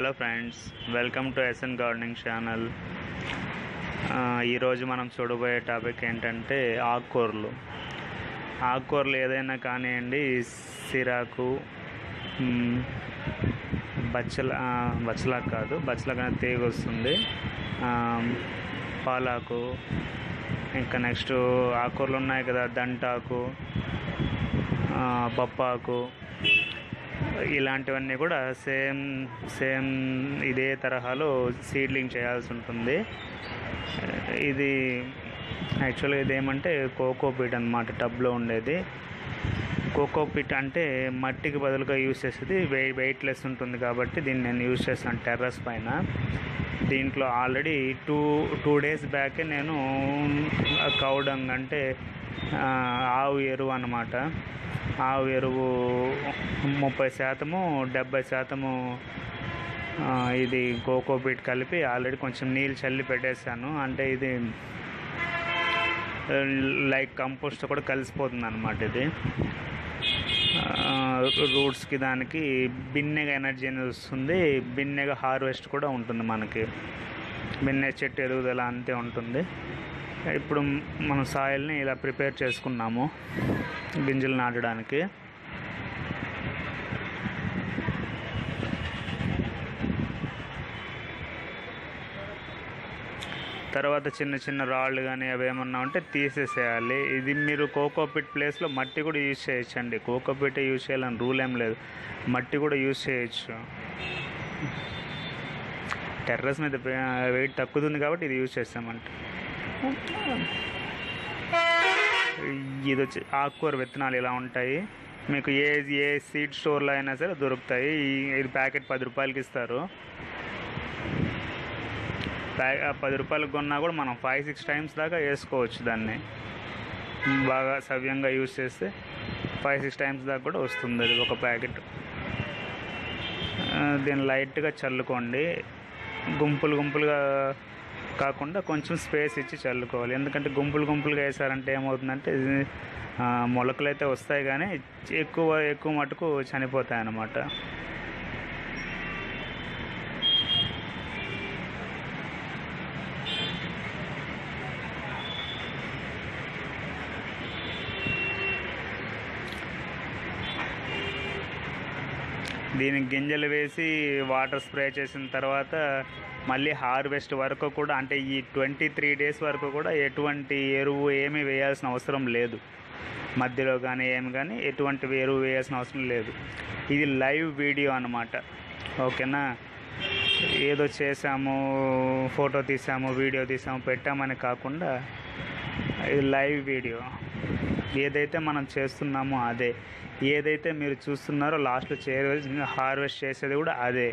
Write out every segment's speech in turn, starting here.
Hello friends welcome to SN gardening channel ఈరోజు మనం చూడబోయే టాపిక్ ఏంటంటే ఆకుకూరలు ఆకుకూరలు ఏదైనా కానివ్వండి సిరాకు మ్, బచ్చల ఆ, బచ్చలాకు కాదు బచ్చలాకు అనేది తీగ వస్తుంది ఆ, పాలాకు ఇంకా నెక్స్ట్ ఆకుకూరలు ఉన్నాయి కదా దంటాకు ఆ, పప్పాకు ఇలాంటివన్నీ కూడా సేమ్ సేమ్ ఇదే తరహాలో సీడ్లింగ్ చేయాల్సి ఉంటుంది ఇది యాక్చువల్గా ఇది ఏమంటే కోకోపీట్ అనమాట టబ్లో ఉండేది కోకోపీట్ అంటే మట్టికి బదులుగా యూస్ చేసేది వెయిట్ వెయిట్లెస్ ఉంటుంది కాబట్టి దీన్ని నేను యూస్ చేస్తాను టెర్రస్ పైన దీంట్లో ఆల్రెడీ టూ టూ డేస్ బ్యాకే నేను కౌడంగ్ అంటే ఆ, ఆవు ఎరువు అన్నమాట ఆవు ఎరువు ముప్పై శాతము డెబ్బై శాతము ఆ, ఇది కోకోపీట్ కలిపి ఆల్రెడీ కొంచెం నీళ్ళు చల్లి పెట్టేశాను అంటే ఇది లైక్ కంపోస్ట్ కూడా కలిసిపోతుంది అనమాట ఇది రూట్స్కి దానికి బిన్నెగా ఎనర్జీ అనేది వస్తుంది బిన్నెగా హార్వెస్ట్ కూడా ఉంటుంది మనకి బిన్నె చెట్టు ఎదుగుదల అంతే ఉంటుంది ఇప్పుడు మనం సాయిల్ని ఇలా ప్రిపేర్ చేసుకున్నాము గింజలు నాటడానికి తర్వాత చిన్న చిన్న రాళ్ళు కానీ అవి ఏమన్నా ఉంటే తీసేసేయాలి ఇది మీరు కోకోపిట్ ప్లేస్లో మట్టి కూడా యూజ్ చేయొచ్చండి కోకోపిట్ యూజ్ చేయాలని రూల్ ఏం లేదు మట్టి కూడా యూజ్ చేయొచ్చు టెర్రస్ మీద వెయిట్ తక్కుతుంది కాబట్టి ఇది యూజ్ చేస్తామంట ఇది వచ్చి ఆకుకూర విత్తనాలు ఇలా ఉంటాయి మీకు ఏ ఏ సీడ్ స్టోర్లో అయినా సరే దొరుకుతాయి ఈ- ఇది ప్యాకెట్ పది రూపాయలకి ఇస్తారు ప్యా ఆ పది రూపాయలకు కొన్నా కూడా మనం ఫైవ్ సిక్స్ టైమ్స్ దాకా వేసుకోవచ్చు దాన్ని బాగా సవ్యంగా యూజ్ చేస్తే ఫైవ్ సిక్స్ టైమ్స్ దాకా కూడా వస్తుంది అది ఒక ప్యాకెట్ ఆ, దీన్ని లైట్గా చల్లుకోండి గుంపులు గుంపులుగా కాకుండా కొంచెం స్పేస్ ఇచ్చి చల్లుకోవాలి ఎందుకంటే గుంపులు గుంపులుగా వేసారంటే ఏమవుతుందంటే ఇది, ఆ, మొలకలు అయితే వస్తాయి కానీ ఎక్కువ ఎక్కువ మటుకు చనిపోతాయి అన్నమాట దీనికి గింజలు వేసి వాటర్ స్ప్రే చేసిన తర్వాత మళ్ళీ హార్వెస్ట్ వరకు కూడా అంటే ఈ ట్వంటీ త్రీ డేస్ వరకు కూడా ఎటువంటి ఎరువు ఏమీ వేయాల్సిన అవసరం లేదు మధ్యలో కానీ ఏమి కానీ ఎటువంటి ఎరువు వేయాల్సిన అవసరం లేదు ఇది లైవ్ వీడియో అన్నమాట ఓకేనా ఏదో చేసాము ఫోటో తీసాము వీడియో తీసాము పెట్టామని కాకుండా ఇది లైవ్ వీడియో ఏదైతే మనం చేస్తున్నామో అదే ఏదైతే మీరు చూస్తున్నారో లాస్ట్లో చే హార్వెస్ట్ చేసేది కూడా అదే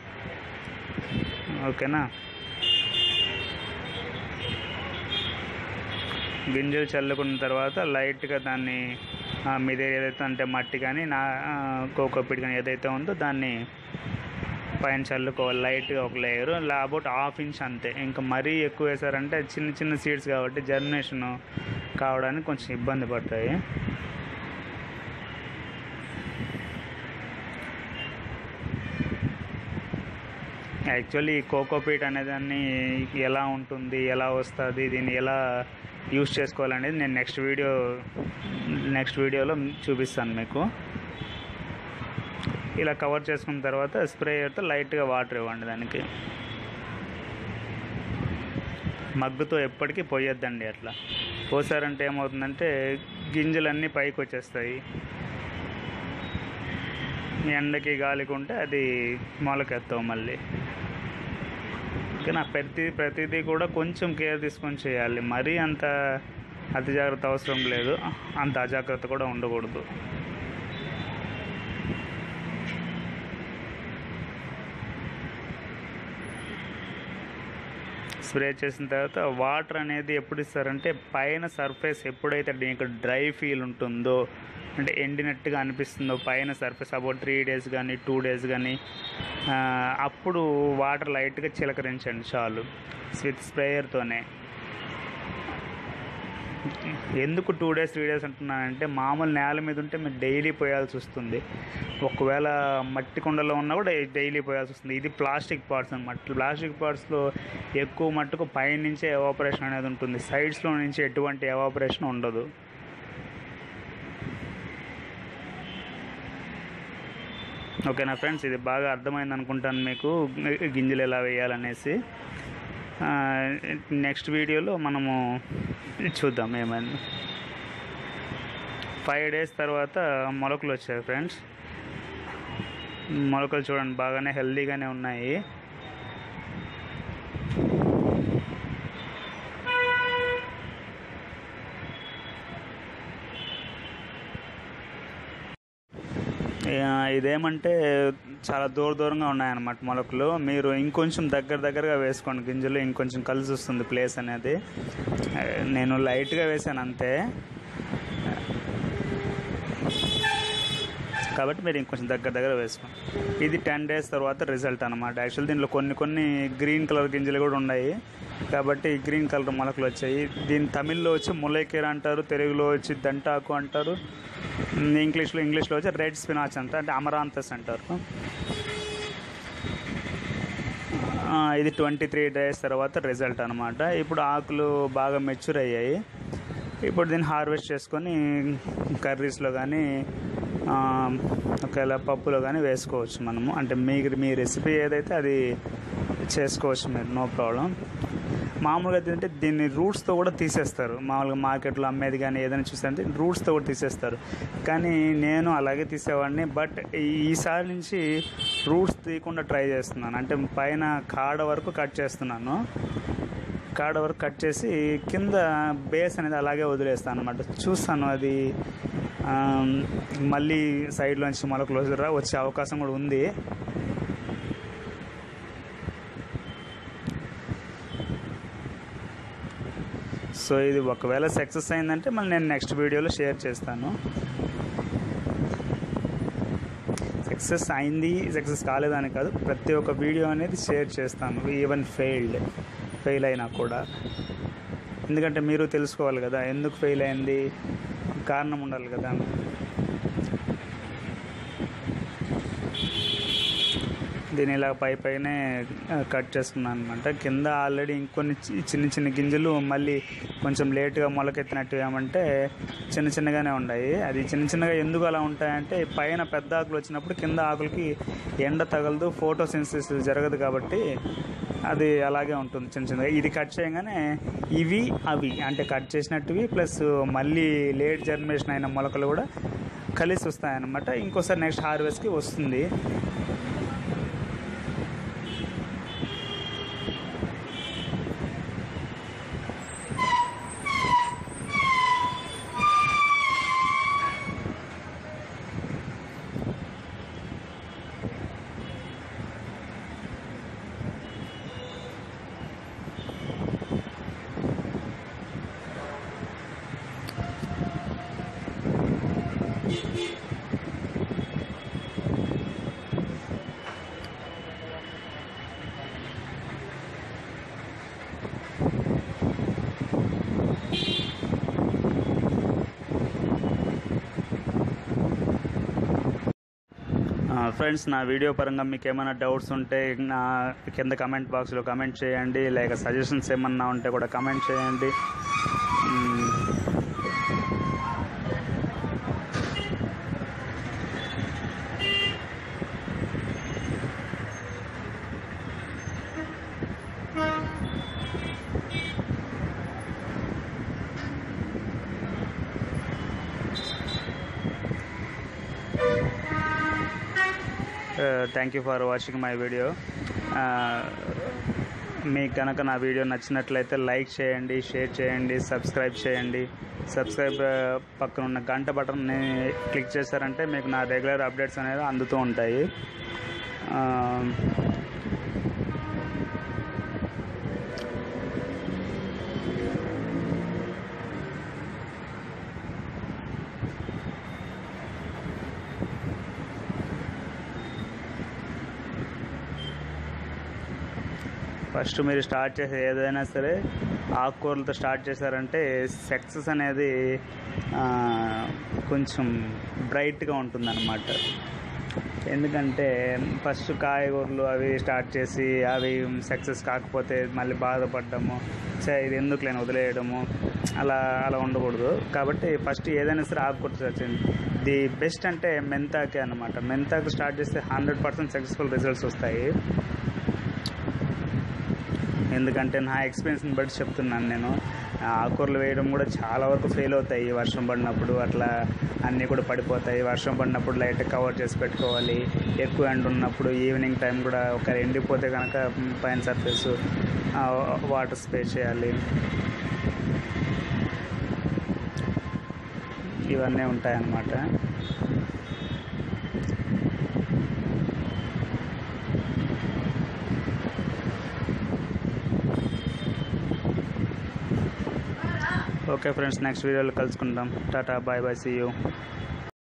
ఓకేనా గింజలు చల్లుకున్న తర్వాత లైట్గా దాన్ని ఆ, మీద ఏదైతే అంటే మట్టి కానీ నా కోకోపిట్ కానీ ఏదైతే ఉందో దాన్ని పైన చల్లుకోవాలి లైట్గా ఒక లేయర్ అబౌట్ హాఫ్ ఇంచ్ అంతే ఇంకా మరీ ఎక్కువ వేసారంటే చిన్న చిన్న సీడ్స్ కాబట్టి జర్మినేషన్ కావడానికి కొంచెం ఇబ్బంది పడతాయి యాక్చువల్లీ ఈ కోకోపీట్ అనేదాన్ని ఎలా ఉంటుంది ఎలా వస్తుంది దీన్ని ఎలా యూస్ చేసుకోవాలనేది నేను నెక్స్ట్ వీడియో నెక్స్ట్ వీడియోలో చూపిస్తాను మీకు ఇలా కవర్ చేసుకున్న తర్వాత స్ప్రేయర్తో లైట్గా వాటర్ ఇవ్వండి దానికి మగ్గుతో ఎప్పటికీ పోయొద్దండి అట్లా పోసారంటే ఏమవుతుందంటే గింజలన్నీ పైకి వచ్చేస్తాయి ఎండకి గాలికి ఉంటే అది మొలకెత్తావు మళ్ళీ కానీ ప్రతి ప్రతిదీ కూడా కొంచెం కేర్ తీసుకొని చేయాలి మరీ అంత అతి జాగ్రత్త అవసరం లేదు అంత అజాగ్రత్త కూడా ఉండకూడదు స్ప్రే చేసిన తర్వాత వాటర్ అనేది ఎప్పుడు ఇస్తారంటే పైన సర్ఫేస్ ఎప్పుడైతే నీకు డ్రై ఫీల్ ఉంటుందో అంటే ఎండినట్టుగా అనిపిస్తుందో పైన సర్ఫేస్ అబౌట్ త్రీ డేస్ కానీ టూ డేస్ కానీ అప్పుడు వాటర్ లైట్గా చిలకరించండి చాలు విత్ స్ప్రేయర్తోనే ఎందుకు టూ డేస్ త్రీ డేస్ అంటున్నానంటే మామూలు నేల మీద ఉంటే మీరు డైలీ పోయాల్సి వస్తుంది ఒకవేళ మట్టి కుండలో ఉన్నా కూడా డైలీ పోయాల్సి వస్తుంది ఇది ప్లాస్టిక్ పార్ట్స్ అనమాట ప్లాస్టిక్ పార్ట్స్లో ఎక్కువ మట్టుకు పైనుంచే ఎవాపరేషన్ అనేది ఉంటుంది సైడ్స్లో నుంచి ఎటువంటి ఎవాపరేషన్ ఉండదు ఓకేనా ఫ్రెండ్స్ ఇది బాగా అర్థమైంది అనుకుంటాను మీకు గింజలు ఎలా వేయాలనేసి నెక్స్ట్ వీడియోలో మనము చూద్దాం ఏమైంది ఫైవ్ డేస్ తర్వాత మొలకలు వచ్చాయి ఫ్రెండ్స్ మొలకలు చూడండి బాగానే హెల్దీగానే ఉన్నాయి ఆ, ఇదేమంటే చాలా దూర దూరంగా ఉన్నాయన్నమాట మొలకలు మీరు ఇంకొంచెం దగ్గర దగ్గరగా వేసుకోండి గింజలు ఇంకొంచెం కలిసి వస్తుంది ప్లేస్ అనేది ఆ, నేను లైట్గా వేసాను అంతే కాబట్టి మీరు ఇంకొంచెం దగ్గర దగ్గర వేసుకోండి ఇది టెన్ డేస్ తర్వాత రిజల్ట్ అనమాట యాక్చువల్ దీంట్లో కొన్ని కొన్ని గ్రీన్ కలర్ గింజలు కూడా ఉన్నాయి కాబట్టి గ్రీన్ కలర్ మొలకలు వచ్చాయి దీని తమిళ్లో వచ్చి ములైకేర్ అంటారు తెలుగులో వచ్చి దంటాకు అంటారు ఉమ్, ఇంగ్లీష్లో ఇంగ్లీష్లో వచ్చి రెడ్ స్పినాచ్ అంట అంటే అమరాంతస్ అంటారు ఆ, ఇది ట్వంటీ త్రీ డేస్ తర్వాత రిజల్ట్ అనమాట ఇప్పుడు ఆకులు బాగా మెచ్యూర్ అయ్యాయి ఇప్పుడు దీన్ని హార్వెస్ట్ చేసుకొని కర్రీస్లో కానీ ఆ, ఒకవేళ పప్పులో కానీ వేసుకోవచ్చు మనము అంటే మీ మీ రెసిపీ ఏదైతే అది చేసుకోవచ్చు మీరు నో ప్రాబ్లం మామూలుగా ఏంటంటే దీన్ని రూట్స్తో కూడా తీసేస్తారు మామూలుగా మార్కెట్లో అమ్మేది కానీ ఏదైనా చూస్తే రూట్స్తో కూడా తీసేస్తారు కానీ నేను అలాగే తీసేవాడిని బట్ ఈసారి నుంచి రూట్స్ తీయకుండా ట్రై చేస్తున్నాను అంటే పైన కాడ వరకు కట్ చేస్తున్నాను కాడ వరకు కట్ చేసి కింద బేస్ అనేది అలాగే వదిలేస్తాను అనమాట చూస్తాను అది ఆ, మళ్ళీ సైడ్లోంచి మొలకలు రా వచ్చే అవకాశం కూడా ఉంది సో ఇది ఒకవేళ సక్సెస్ అయిందంటే మళ్ళీ నేను నెక్స్ట్ వీడియోలో షేర్ చేస్తాను సక్సెస్ అయింది సక్సెస్ కాలేదని కాదు ప్రతి ఒక్క వీడియో అనేది షేర్ చేస్తాను ఈవెన్ ఫెయిల్డ్ ఫెయిల్ అయినా కూడా ఎందుకంటే మీరు తెలుసుకోవాలి కదా ఎందుకు ఫెయిల్ అయింది కారణం ఉండాలి కదా దీని ఇలా పై పైనే ఆ, కట్ చేసుకున్నాను అనమాట కింద ఆల్రెడీ ఇంకొన్ని చి- చిన్న చిన్న గింజలు మళ్ళీ కొంచెం లేట్గా మొలకెత్తినట్టు ఏమంటే చిన్న చిన్నగానే ఉన్నాయి అది చిన్న చిన్నగా ఎందుకు అలా ఉంటాయంటే పైన పెద్ద ఆకులు వచ్చినప్పుడు కింద ఆకులకి ఎండ తగలదు ఫోటోసిన్సిస్ జరగదు కాబట్టి అది అలాగే ఉంటుంది చిన్న చిన్నగా ఇది కట్ చేయగానే ఇవి అవి అంటే కట్ చేసినట్టువి ప్లస్ మళ్ళీ లేట్ జర్మినేషన్ అయిన మొలకలు కూడా కలిసి వస్తాయన్నమాట ఇంకోసారి నెక్స్ట్ హార్వెస్ట్కి వస్తుంది ఫ్రెండ్స్ నా వీడియో పరంగా మీకు ఏమైనా డౌట్స్ ఉంటే నా కింద కమెంట్ బాక్స్లో కమెంట్ చేయండి లేక సజెషన్స్ ఏమన్నా ఉంటే కూడా కమెంట్ చేయండి మ్మ్. Thank you for watching my video మీకు కనుక నా వీడియో నచ్చినట్లయితే లైక్ చేయండి షేర్ చేయండి సబ్స్క్రైబ్ చేయండి సబ్స్క్రైబ్ పక్కన ఉన్న గంట బటన్ని క్లిక్ చేశారంటే మీకు నా రెగ్యులర్ అప్డేట్స్ అనేవి అందుతూ ఉంటాయి ఆ, ఫస్ట్ మీరు స్టార్ట్ చేసే ఏదైనా సరే ఆకుకూరలతో స్టార్ట్ చేశారంటే సక్సెస్ అనేది ఆ, కొంచెం బ్రైట్గా ఉంటుందన్నమాట ఎందుకంటే ఫస్ట్ కాయగూరలు అవి స్టార్ట్ చేసి అవి సక్సెస్ కాకపోతే మళ్ళీ బాధపడ్డము సరే ఇది ఎందుకు లేని వదిలేయడము అలా అలా ఉండకూడదు కాబట్టి ఫస్ట్ ఏదైనా సరే ఆకుకూర వచ్చింది ది బెస్ట్ అంటే మెంతాకే అనమాట మెంతాకు స్టార్ట్ చేస్తే హండ్రెడ్ పర్సెంట్ సక్సెస్ఫుల్ రిజల్ట్స్ వస్తాయి ఎందుకంటే నా ఎక్స్పీరియన్స్ని బట్టి చెప్తున్నాను నేను ఆ ఆకుకూరలు వేయడం కూడా చాలా వరకు ఫెయిల్ అవుతాయి వర్షం పడినప్పుడు అట్లా అన్నీ కూడా పడిపోతాయి వర్షం పడినప్పుడు లైట్ కవర్ చేసి పెట్టుకోవాలి ఎక్కువ ఎండ ఉన్నప్పుడు ఈవినింగ్ టైం కూడా ఒక ఎండిపోతే కనుక పైన సర్ఫేస్ వాటర్ స్ప్రే చేయాలి ఇవన్నీ ఉంటాయన్నమాట ఓకే ఫ్రెండ్స్ నెక్స్ట్ వీడియోలో కలుసుకుందాం tata bye bye see you